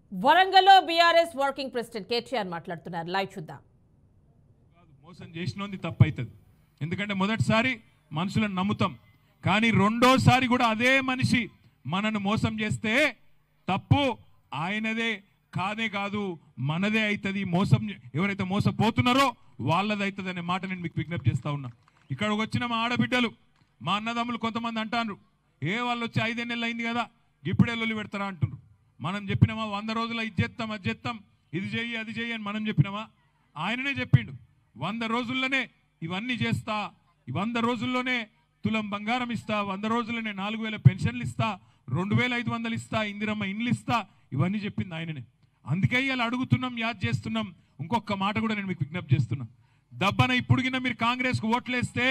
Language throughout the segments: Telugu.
వరంగల్లో బీఆర్ఎస్ వర్కింగ్ ప్రెసిడెంట్ కేటీఆర్ మాట్లాడుతున్నారు లైవ్ చూద్దాం కాదు మోసం చేసినోంది తప్పు అవుతుంది ఎందుకంటే మొదటిసారి మనుషులను నమ్ముతాం కానీ రెండోసారి కూడా అదే మనిషి మనను మోసం చేస్తే తప్పు ఆయనదే కాదే కాదు మనదే అవుతుంది మోసం ఎవరైతే మోసపోతున్నారో వాళ్ళది అవుతుంది అనే మాట నేను మీకు విజ్ఞప్తి చేస్తా ఉన్నా ఇక్కడికి వచ్చిన మా ఆడబిడ్డలు మా అన్నదమ్ములు కొంతమంది అంటారు ఏ వాళ్ళు వచ్చి ఐదే నెలలు అయింది కదా ఇప్పుడే లొల్లి పెడతారా అంటున్నారు మనం చెప్పినామా వంద రోజుల ఇది చేస్తాం అది చేస్తాం ఇది చెయ్యి అది చెయ్యి అని మనం చెప్పినామా ఆయననే చెప్పిండు వంద రోజుల్లోనే ఇవన్నీ చేస్తా ఈ వంద రోజుల్లోనే తులం బంగారం ఇస్తా వంద రోజుల్లోనే నాలుగు వేల పెన్షన్లు ఇస్తా రెండు వేల ఐదు వందలు ఇస్తా ఇందిరమ్మ ఇండ్లు ఇస్తా ఇవన్నీ చెప్పింది ఆయననే అందుకే ఇలా అడుగుతున్నాం యాద్ చేస్తున్నాం ఇంకొక మాట కూడా నేను మీకు విజ్ఞప్తి చేస్తున్నా దబ్బన ఇప్పుడు గిన్న మీరు కాంగ్రెస్కు ఓట్లేస్తే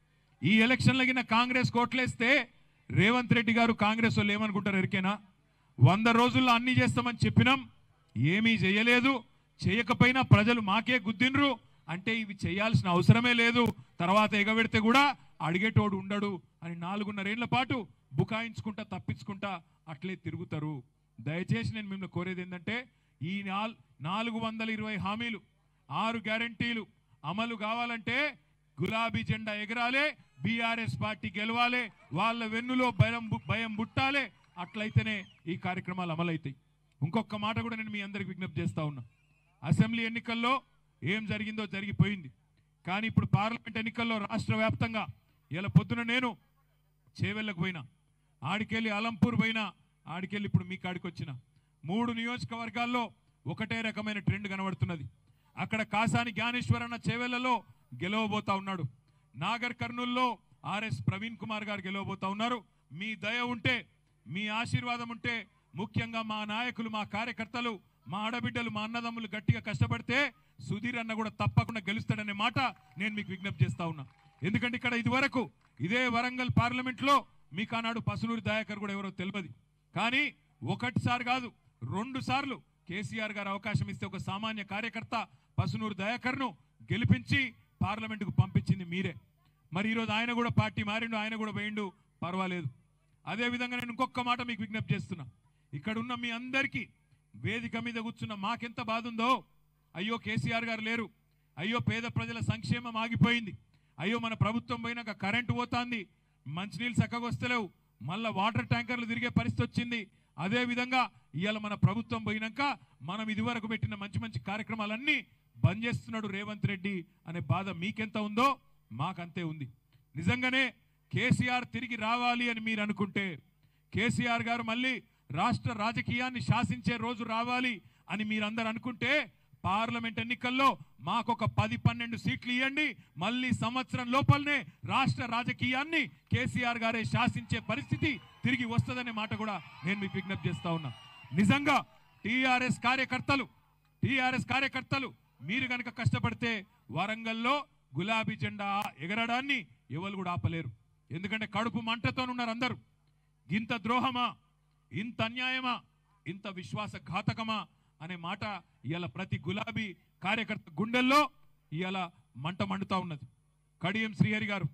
ఈ ఎలక్షన్ల గిన్న కాంగ్రెస్ ఓట్లేస్తే రేవంత్ రెడ్డి గారు కాంగ్రెస్ వాళ్ళు ఏమనుకుంటారు ఎరికేనా వంద రోజుల్లో అన్ని చేస్తామని చెప్పినాం ఏమీ చేయలేదు చేయకపోయినా ప్రజలు మాకే గుద్దిండ్రు అంటే ఇవి చేయాల్సిన అవసరమే లేదు తర్వాత ఎగబెడితే కూడా అడిగేటోడు ఉండడు అని నాలుగున్నరేళ్ల పాటు బుకాయించుకుంటా తప్పించుకుంటా అట్లే తిరుగుతారు దయచేసి నేను మిమ్మల్ని కోరేది ఏంటంటే ఈ నాల్ నాలుగు వందల ఇరవై హామీలు ఆరు గ్యారంటీలు అమలు కావాలంటే గులాబీ జెండా ఎగరాలే బీఆర్ఎస్ పార్టీ గెలవాలి వాళ్ళ వెన్నులో భయం బు- భయం బుట్టాలే అట్లయితేనే ఈ కార్యక్రమాలు అమలవుతాయి ఇంకొక మాట కూడా నేను మీ అందరికి విజ్ఞప్తి చేస్తా ఉన్నా అసెంబ్లీ ఎన్నికల్లో ఏం జరిగిందో జరిగిపోయింది కానీ ఇప్పుడు పార్లమెంట్ ఎన్నికల్లో రాష్ట్ర వ్యాప్తంగా ఇలా పొద్దున నేను చేవెళ్ళకు పోయినా ఆడికెళ్ళి అలంపూర్ పోయినా ఆడికెళ్ళి ఇప్పుడు మీ కాడికి వచ్చిన మూడు నియోజకవర్గాల్లో ఒకటే రకమైన ట్రెండ్ కనబడుతున్నది అక్కడ కాసాని జ్ఞానేశ్వర్ అన్న చేవెళ్లలో గెలవబోతా ఉన్నాడు నాగర్ కర్నూల్లో ఆర్ఎస్ ప్రవీణ్ కుమార్ గారు గెలవబోతా ఉన్నారు మీ దయ ఉంటే మీ ఆశీర్వాదం ఉంటే ముఖ్యంగా మా నాయకులు మా కార్యకర్తలు మా ఆడబిడ్డలు మా అన్నదమ్ములు గట్టిగా కష్టపడితే సుధీర్ అన్న కూడా తప్పకుండా గెలుస్తాడనే మాట నేను మీకు విజ్ఞప్తి చేస్తా ఉన్నా ఎందుకంటే ఇక్కడ ఇదివరకు ఇదే వరంగల్ పార్లమెంట్ లో మీకు ఆనాడు పసునూరి దయాకర్ కూడా ఎవరో తెలియదు కానీ ఒకటిసారి కాదు రెండు సార్లు కేసీఆర్ గారు అవకాశం ఇస్తే ఒక సామాన్య కార్యకర్త పసునూరు దయాకర్ను గెలిపించి పార్లమెంటుకు పంపించింది మీరే మరి ఈరోజు ఆయన కూడా పార్టీ మారిండు ఆయన కూడా వేయండు పర్వాలేదు అదే విధంగా నేను ఇంకొక మాట మీకు విజ్ఞప్తి చేస్తున్నా ఇక్కడ ఉన్న మీ అందరికీ వేదిక మీద కూర్చున్న మాకెంత బాధ ఉందో అయ్యో కేసీఆర్ గారు లేరు అయ్యో పేద ప్రజల సంక్షేమం ఆగిపోయింది అయ్యో మన ప్రభుత్వం పోయినాక కరెంటు పోతాంది మంచినీళ్ళు చక్కగా వస్తలేవు మళ్ళా వాటర్ ట్యాంకర్లు తిరిగే పరిస్థితి వచ్చింది అదే విధంగా ఇవాళ మన ప్రభుత్వం పోయినాక మనం ఇదివరకు పెట్టిన మంచి మంచి కార్యక్రమాలన్నీ బంద్ చేస్తున్నాడు రేవంత్ రెడ్డి అనే బాధ మీకెంత ఉందో మాకంతే ఉంది నిజంగానే కేసీఆర్ తిరిగి రావాలి అని మీరు అనుకుంటే కేసీఆర్ గారు మళ్ళీ రాష్ట్ర రాజకీయాన్ని శాసించే రోజు రావాలి అని మీరందరూ అనుకుంటే పార్లమెంట్ ఎన్నికల్లో మాకొక పది పన్నెండు సీట్లు ఇవ్వండి మళ్ళీ సంవత్సరం లోపలనే రాష్ట్ర రాజకీయాన్ని కేసీఆర్ గారే శాసించే పరిస్థితి తిరిగి వస్తుందనే మాట కూడా నేను మీకు విజ్ఞప్తి చేస్తా ఉన్నా నిజంగా టీఆర్ఎస్ కార్యకర్తలు టీఆర్ఎస్ కార్యకర్తలు మీరు కనుక కష్టపడితే వరంగల్లో గులాబీ జెండా ఎగరడాన్ని ఎవరు కూడా ఆపలేరు ఎందుకంటే కడుపు మంటతోనున్నారు అందరూ ఇంత ద్రోహమా ఇంత అన్యాయమా ఇంత విశ్వాసఘాతకమా అనే మాట ఇవాళ ప్రతి గులాబీ కార్యకర్త గుండెల్లో ఇవాళ మంట మండుతా ఉన్నది కడియం శ్రీహరి గారు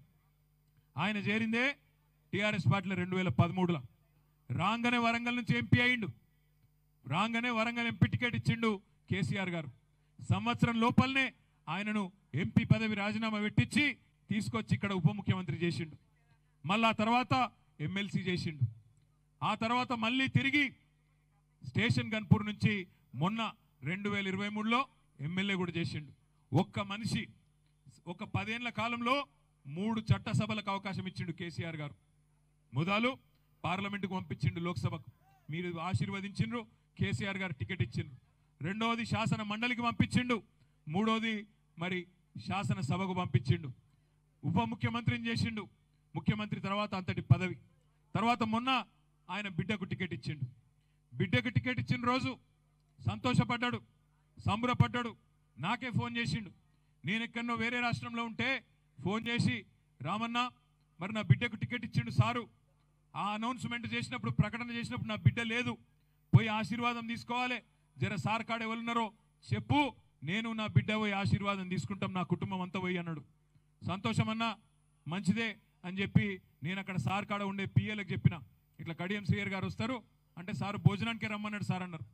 ఆయన చేరిందే టిఆర్ఎస్ పార్టీలో రెండు వేల పదమూడులో రాగానే వరంగల్ నుంచి ఎంపీ అయిండు రాగానే వరంగల్ ఎంపీ టికెట్ ఇచ్చిండు కేసీఆర్ గారు సంవత్సరం లోపలనే ఆయనను ఎంపీ పదవి రాజీనామా పెట్టించి తీసుకొచ్చి ఇక్కడ ఉప ముఖ్యమంత్రి చేసిండు మళ్ళా ఆ తర్వాత ఎమ్మెల్సీ చేసిండు ఆ తర్వాత మళ్ళీ తిరిగి స్టేషన్ గన్పూర్ నుంచి మొన్న రెండు వేల ఇరవై మూడులో ఎమ్మెల్యే కూడా చేసిండు ఒక్క మనిషి ఒక పదేళ్ల కాలంలో మూడు చట్టసభలకు అవకాశం ఇచ్చిండు కేసీఆర్ గారు మొదలు పార్లమెంటుకు పంపించిండు లోక్సభకు మీరు ఆశీర్వదించిండ్రు కేసీఆర్ గారు టికెట్ ఇచ్చిండ్రు రెండవది శాసన మండలికి పంపించిండు మూడోది మరి శాసన సభకు పంపించిండు ఉప ముఖ్యమంత్రిని చేసిండు ముఖ్యమంత్రి తర్వాత అంతటి పదవి తర్వాత మొన్న ఆయన బిడ్డకు టికెట్ ఇచ్చిండు బిడ్డకు టికెట్ ఇచ్చిన రోజు సంతోషపడ్డాడు సంబరపడ్డాడు నాకే ఫోన్ చేసిండు నేను ఎక్కడనో వేరే రాష్ట్రంలో ఉంటే ఫోన్ చేసి రామన్న మరి నా బిడ్డకు టికెట్ ఇచ్చిండు సారు ఆ అనౌన్స్మెంట్ చేసినప్పుడు ప్రకటన చేసినప్పుడు నా బిడ్డ లేదు పోయి ఆశీర్వాదం తీసుకోవాలి జర సార్ కాడ ఎవరున్నారో చెప్పు నేను నా బిడ్డ పోయి ఆశీర్వాదం తీసుకుంటాం నా కుటుంబం అంతా పోయి అన్నాడు సంతోషమన్నా మంచిదే అని చెప్పి నేను అక్కడ సార్ కాడ ఉండే పిఏలకు చెప్పిన ఇట్లా కడియం శ్రీయర్ గారు వస్తారు అంటే సార్ భోజనానికి రమ్మన్నాడు సార్ అన్నారు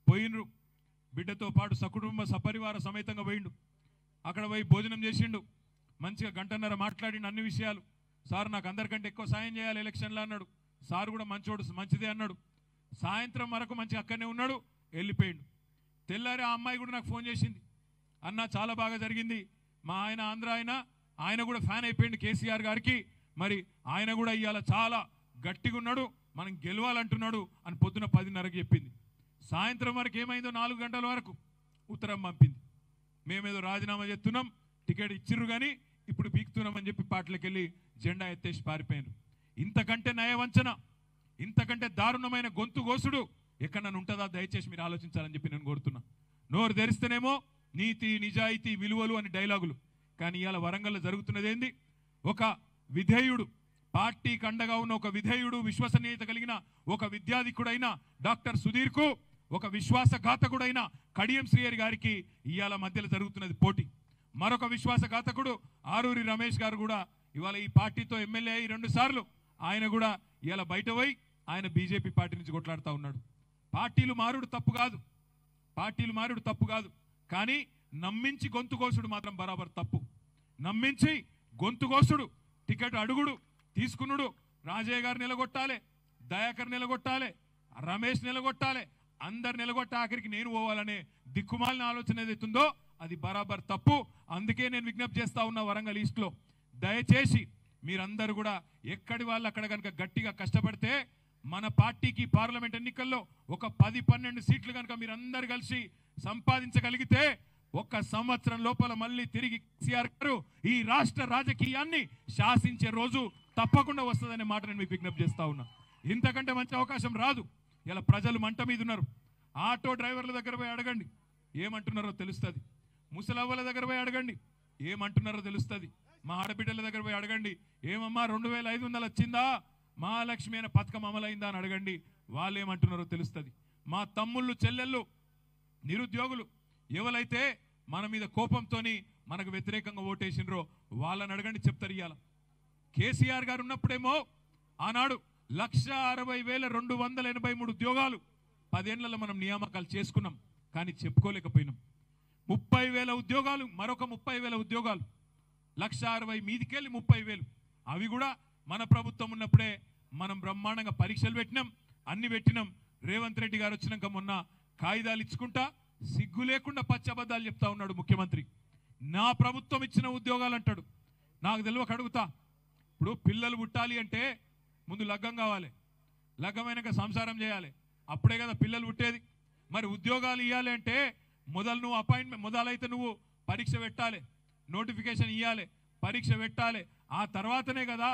పోయినరు బిడ్డతో పాటు సకుటుంబ సపరివార సమేతంగా పోయిండు అక్కడ పోయి భోజనం చేసిండు మంచిగా గంటన్నర మాట్లాడిండు అన్ని విషయాలు సార్ నాకు అందరికంటే ఎక్కువ సాయం చేయాలి ఎలక్షన్లో అన్నాడు సార్ కూడా మంచోడు మంచిదే అన్నాడు సాయంత్రం వరకు మంచిగా అక్కడనే ఉన్నాడు వెళ్ళిపోయిండు తెల్లారి ఆ అమ్మాయి కూడా నాకు ఫోన్ చేసింది అన్న చాలా బాగా జరిగింది మా ఆయన ఆంధ్ర ఆయన ఆయన కూడా ఫ్యాన్ అయిపోయింది కేసీఆర్ గారికి మరి ఆయన కూడా ఇవాళ చాలా గట్టిగా ఉన్నాడు మనం గెలవాలంటున్నాడు అని పొద్దున పదిన్నరకు చెప్పింది సాయంత్రం వరకు ఏమైందో నాలుగు గంటల వరకు ఉత్తరం పంపింది మేమేదో రాజీనామా చేస్తున్నాం టికెట్ ఇచ్చిర్రు కానీ ఇప్పుడు పీకుతున్నామని చెప్పి పాటలకు వెళ్ళి జెండా ఎత్తేసి పారిపోయాను ఇంతకంటే నయవంచన ఇంతకంటే దారుణమైన గొంతు గోసుడు ఎక్కడన్నా ఉంటుందా దయచేసి మీరు ఆలోచించాలని చెప్పి నేను కోరుతున్నా నోరు తెరిస్తేనేమో నీతి నిజాయితీ విలువలు అని డైలాగులు కానీ ఇవాళ వరంగల్లో జరుగుతున్నది ఏంది ఒక విధేయుడు పార్టీకి అండగా ఉన్న ఒక విధేయుడు విశ్వసనీయత కలిగిన ఒక విద్యాధికుడైన డాక్టర్ సుధీర్కు ఒక విశ్వాసఘాతకుడైన కడియం శ్రీహరి గారికి ఇవాళ మధ్యలో జరుగుతున్నది పోటీ మరొక విశ్వాసఘాతకుడు ఆరూరి రమేష్ గారు కూడా ఇవాళ ఈ పార్టీతో ఎమ్మెల్యే అయ్యి రెండు సార్లు ఆయన కూడా ఇవాళ బయట పోయి ఆయన బీజేపీ పార్టీ నుంచి కొట్లాడుతూ ఉన్నాడు పార్టీలు మారుడు తప్పు కాదు పార్టీలు మారుడు తప్పు కాదు కానీ నమ్మించి గొంతు కోసుడు మాత్రం బరాబర్ తప్పు నమ్మించి గొంతు కోసుడు టికెట్ అడుగుడు తీసుకునుడు రాజయ్య గారు నిలగొట్టాలి దయాకర్ నిలగొట్టాలి రమేష్ నిలగొట్టాలి అందరు నిలగొట్ట ఆఖరికి నేను పోవాలనే దిక్కుమాలిన ఆలోచన ఏదైతుందో అది బరాబర్ తప్పు అందుకే నేను విజ్ఞప్తి చేస్తా ఉన్నా వరంగల్ ఈస్ట్లో దయచేసి మీరందరూ కూడా ఎక్కడి వాళ్ళు అక్కడ కనుక గట్టిగా కష్టపడితే మన పార్టీకి పార్లమెంట్ ఎన్నికల్లో ఒక పది పన్నెండు సీట్లు కనుక మీరందరు కలిసి సంపాదించగలిగితే ఒక్క సంవత్సరం లోపల మళ్ళీ తిరిగి కేసీఆర్ గారు ఈ రాష్ట్ర రాజకీయాన్ని శాసించే రోజు తప్పకుండా వస్తుందనే మాట నేను మీకు విజ్ఞప్తి చేస్తా ఉన్నా ఇంతకంటే మంచి అవకాశం రాదు ఇలా ప్రజలు మంట మీద ఉన్నారు ఆటో డ్రైవర్ల దగ్గర పోయి అడగండి ఏమంటున్నారో తెలుస్తుంది ముసలవ్వల దగ్గర పోయి అడగండి ఏమంటున్నారో తెలుస్తుంది మా ఆడబిడ్డల దగ్గర పోయి అడగండి ఏమమ్మా రెండు వేల ఐదు వందలు వచ్చిందా మహాలక్ష్మి అనే పథకం అమలైందా అని అడగండి వాళ్ళు ఏమంటున్నారో తెలుస్తుంది మా తమ్ముళ్ళు చెల్లెళ్ళు నిరుద్యోగులు ఎవరైతే మన మీద కోపంతోని మనకు వ్యతిరేకంగా ఓటేసినరో వాళ్ళని అడగండి చెప్తారు ఇవాళ కేసీఆర్ గారు ఉన్నప్పుడేమో ఆనాడు లక్ష అరవై వేల రెండు వందల ఎనభై మూడు ఉద్యోగాలు పదేళ్లలో మనం నియామకాలు చేసుకున్నాం కానీ చెప్పుకోలేకపోయినాం ముప్పై వేల ఉద్యోగాలు మరొక ముప్పై వేల ఉద్యోగాలు లక్ష అరవై మీదికెళ్ళి ముప్పై వేలు అవి కూడా మన ప్రభుత్వం ఉన్నప్పుడే మనం బ్రహ్మాండంగా పరీక్షలు పెట్టినాం అన్ని పెట్టినాం రేవంత్ రెడ్డి గారు వచ్చినాక మొన్న కాగితాలు ఇచ్చుకుంటా సిగ్గు లేకుండా పచ్చబద్దాలు చెప్తా ఉన్నాడు ముఖ్యమంత్రి నా ప్రభుత్వం ఇచ్చిన ఉద్యోగాలు అంటాడు నాకు తెలియక అడుగుతా ఇప్పుడు పిల్లలు పుట్టాలి అంటే ముందు లగ్గం కావాలి లగ్గమైనాక సంసారం చేయాలి అప్పుడే కదా పిల్లలు పుట్టేది మరి ఉద్యోగాలు ఇవ్వాలి అంటే మొదలు నువ్వు అపాయింట్మెంట్ మొదలైతే నువ్వు పరీక్ష పెట్టాలి నోటిఫికేషన్ ఇవ్వాలి పరీక్ష పెట్టాలి ఆ తర్వాతనే కదా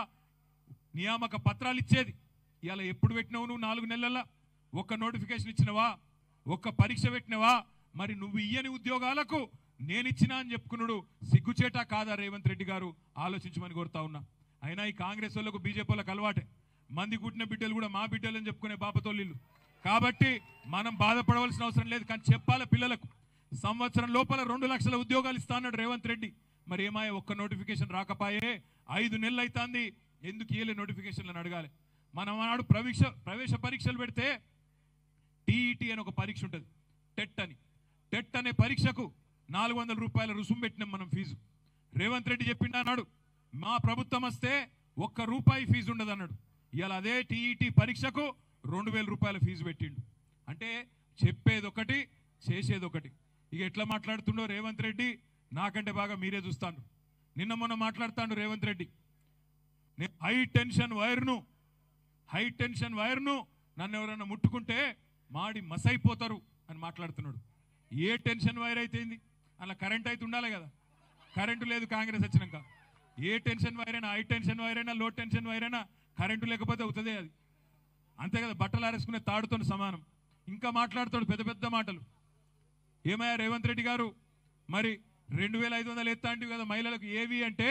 నియామక పత్రాలు ఇచ్చేది ఇవాళ ఎప్పుడు పెట్టినావు నువ్వు నాలుగు నెలల ఒక్క నోటిఫికేషన్ ఇచ్చినవా ఒక్క పరీక్ష పెట్టినవా మరి నువ్వు ఇయ్యని ఉద్యోగాలకు నేను ఇచ్చినా అని చెప్పుకున్నాడు సిగ్గుచేట కాదా రేవంత్ రెడ్డి గారు ఆలోచించమని కోరుతా ఉన్నా అయినా ఈ కాంగ్రెస్ వాళ్ళకు బీజేపీ వాళ్ళకి అలవాటే మంది కుట్టిన బిడ్డలు కూడా మా బిడ్డలు అని చెప్పుకునే బాపతోళ్ళు కాబట్టి మనం బాధపడవలసిన అవసరం లేదు కానీ చెప్పాలి పిల్లలకు సంవత్సరం లోపల రెండు లక్షల ఉద్యోగాలు ఇస్తా అన్నాడు రేవంత్ రెడ్డి మరి ఏమాయ ఒక్క నోటిఫికేషన్ రాకపాయే ఐదు నెలలు అవుతుంది ఎందుకు ఇయ్యలే నోటిఫికేషన్లు అని అడగాలి మనం ఆనాడు ప్రవేశ ప్రవేశ పరీక్షలు పెడితే టీఈటీ అని ఒక పరీక్ష ఉంటుంది టెట్ అని టెట్ అనే పరీక్షకు నాలుగు వందల రూపాయల రుసుము పెట్టినాం మనం ఫీజు రేవంత్ రెడ్డి చెప్పిండు అన్నాడు మా ప్రభుత్వం వస్తే ఒక్క రూపాయి ఫీజు ఉండదు అన్నాడు ఇవాళ అదే టీఈటీ పరీక్షకు రెండు వేల రూపాయల ఫీజు పెట్టిండు అంటే చెప్పేది ఒకటి చేసేది ఒకటి ఇక ఎట్లా మాట్లాడుతుండో రేవంత్ రెడ్డి నాకంటే బాగా మీరే చూస్తాను నిన్న మొన్న మాట్లాడుతాడు రేవంత్ రెడ్డి నేను హై టెన్షన్ వైర్ను హై టెన్షన్ వైర్ను నన్ను ఎవరైనా ముట్టుకుంటే మాడి మసైపోతారు అని మాట్లాడుతున్నాడు ఏ టెన్షన్ వైర్ అయితేంది అలా కరెంట్ అయితే ఉండాలి కదా కరెంటు లేదు కాంగ్రెస్ వచ్చినాక ఏ టెన్షన్ వైర్ అయినా హై టెన్షన్ వైర్ అయినా లో టెన్షన్ వైర్ అయినా కరెంటు లేకపోతే అవుతుంది అది అంతే కదా బట్టలు ఆరేసుకునే తాడుతో సమానం ఇంకా మాట్లాడుతాడు పెద్ద పెద్ద మాటలు ఏమయ్యా రేవంత్ రెడ్డి గారు మరి రెండు వేల ఐదు వందలు ఎత్తా అంటివి కదా మహిళలకు ఏవి అంటే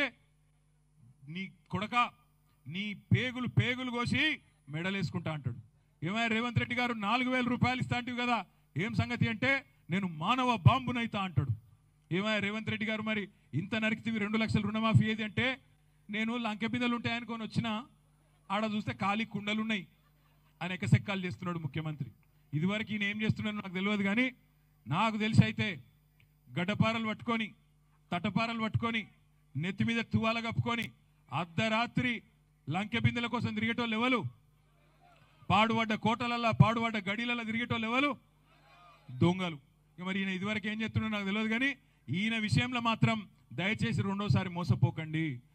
నీ కొడక నీ పేగులు పేగులు కోసి మెడలేసుకుంటా అంటాడు ఏమయ్యా రేవంత్ రెడ్డి గారు నాలుగు వేల రూపాయలు ఇస్తా అంటివి కదా ఏం సంగతి అంటే నేను మానవ బాంబునైతా అంటాడు ఏమయ్యా రేవంత్ రెడ్డి గారు మరి ఇంత నరికితివి రెండు లక్షల రుణమాఫీ ఏది అంటే నేను లంకె బిందెలు ఉంటాయనుకొని వచ్చిన ఆడ చూస్తే ఖాళీ కుండలు ఉన్నాయి అని ఎకసెక్కాలు చేస్తున్నాడు ముఖ్యమంత్రి ఇదివరకు ఈయన ఏం చేస్తున్నారో నాకు తెలియదు కానీ నాకు తెలిసి అయితే గడ్డపారలు పట్టుకొని తటపారలు పట్టుకొని నెత్తి మీద తువాల కప్పుకొని అర్ధరాత్రి లంకె బిందెల కోసం తిరిగేటోళ్ళు ఎవరు పాడుపడ్డ కోటలల్లా పాడుపడ్డ గడిలల్లా తిరిగేటోళ్ళు ఎవరు దొంగలు ఇక మరి ఈయన ఇదివరకు ఏం చేస్తున్నాడో నాకు తెలియదు కానీ ఈయన విషయంలో మాత్రం దయచేసి రెండోసారి మోసపోకండి